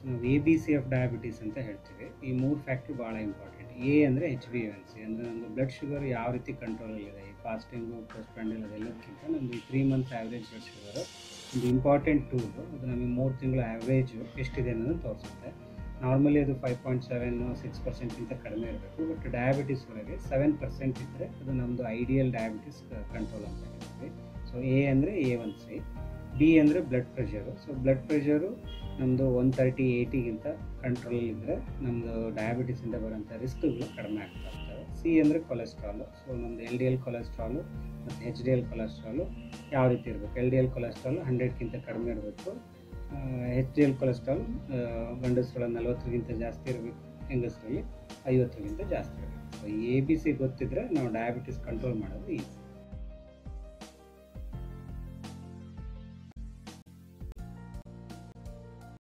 ನಾವು A B C of diabetes ಅಂತ ಹೇಳ್ತೀವಿ ಈ ಮೂರು ಫ್ಯಾಕ್ಟ್ರಿ ಭಾಳ ಇಂಪಾರ್ಟೆಂಟ್ ಎ ಅಂದರೆ ಎಚ್ ಬಿ ಎನ್ ಸಿ ಅಂದರೆ ನಮ್ಮದು ಬ್ಲಡ್ ಶುಗರ್ ಯಾವ ರೀತಿ ಕಂಟ್ರೋಲಲ್ಲಿದೆ ಈ ಫಾಸ್ಟಿಂಗು ಪೋಸ್ಟ್ ಪ್ಯಾಂಡಲ್ ಅದೆಲ್ಲಕ್ಕಿಂತ ನಮ್ಮದು ಈ three months average blood sugar ಒಂದು ಇಂಪಾರ್ಟೆಂಟ್ ಟೂಲು ಅದು ನಮಗೆ ಮೂರು ತಿಂಗಳ ಆ್ಯಾವ್ರೇಜು ಎಷ್ಟಿದೆ ಅನ್ನೋದನ್ನು ತೋರಿಸುತ್ತೆ ನಾರ್ಮಲಿ ಅದು ಫೈವ್ ಪಾಯಿಂಟ್ ಸೆವೆನ್ ಸಿಕ್ಸ್ ಪರ್ಸೆಂಟ್ಗಿಂತ ಕಡಿಮೆ ಇರಬೇಕು ಬಟ್ ಡಯಾಬಿಟಿಸ್ ಒಳಗೆ ಸೆವೆನ್ ಪರ್ಸೆಂಟ್ ಇದ್ದರೆ ಅದು ನಮ್ಮದು ಐಡಿಯಲ್ ಡಯಾಬಿಟಿಸ್ ಕಂಟ್ರೋಲ್ ಅಂತ ಹೇಳ್ತೀವಿ ಸೊ ಎ ಅಂದರೆ ಎ ಒನ್ ಸಿ ಬಿ ಅಂದರೆ blood pressure so blood pressure ನಮ್ಮದು ಒನ್ ತರ್ಟಿ ಏಯ್ಟಿಗಿಂತ ಕಂಟ್ರೋಲಲ್ಲಿ ಇದ್ದರೆ ನಮ್ಮದು ಡಯಾಬಿಟಿಸಿಂದ ಬರೋಂಥ ರಿಸ್ಕ್ಗಳು ಕಡಿಮೆ ಆಗ್ತಾ ಇರ್ತವೆ ಸಿ ಅಂದರೆ ಕೊಲೆಸ್ಟ್ರಾಲು ಸೊ ನಮ್ಮದು ಎಲ್ ಡಿ ಎಲ್ ಕೊಲೆಸ್ಟ್ರಾಲು ಮತ್ತು ಎಚ್ ಡಿ ಎಲ್ ಕೊಲೆಸ್ಟ್ರಾಲು ಯಾವ ರೀತಿ ಇರಬೇಕು ಎಲ್ ಡಿ ಎಲ್ ಕೊಲೆಸ್ಟ್ರಾಲು ಹಂಡ್ರೆಡ್ಗಿಂತ ಕಡಿಮೆ ಇರಬೇಕು ಎಚ್ ಡಿ ಎಲ್ ಕೊಲೆಸ್ಟ್ರಾಲ್ ಗಂಡಸರಲ್ಲಿ ನಲವತ್ತರಿಗಿಂತ ಜಾಸ್ತಿ ಇರಬೇಕು ಹೆಂಗಸರಲ್ಲಿ ಐವತ್ತರಿಗಿಂತ ಜಾಸ್ತಿ ಇರಬೇಕು ಸೊ ಎ ಬಿ ಸಿ ಗೊತ್ತಿದ್ದರೆ ನಾವು ಡಯಾಬಿಟಿಸ್ ಕಂಟ್ರೋಲ್ ಮಾಡೋದು ಈಸಿ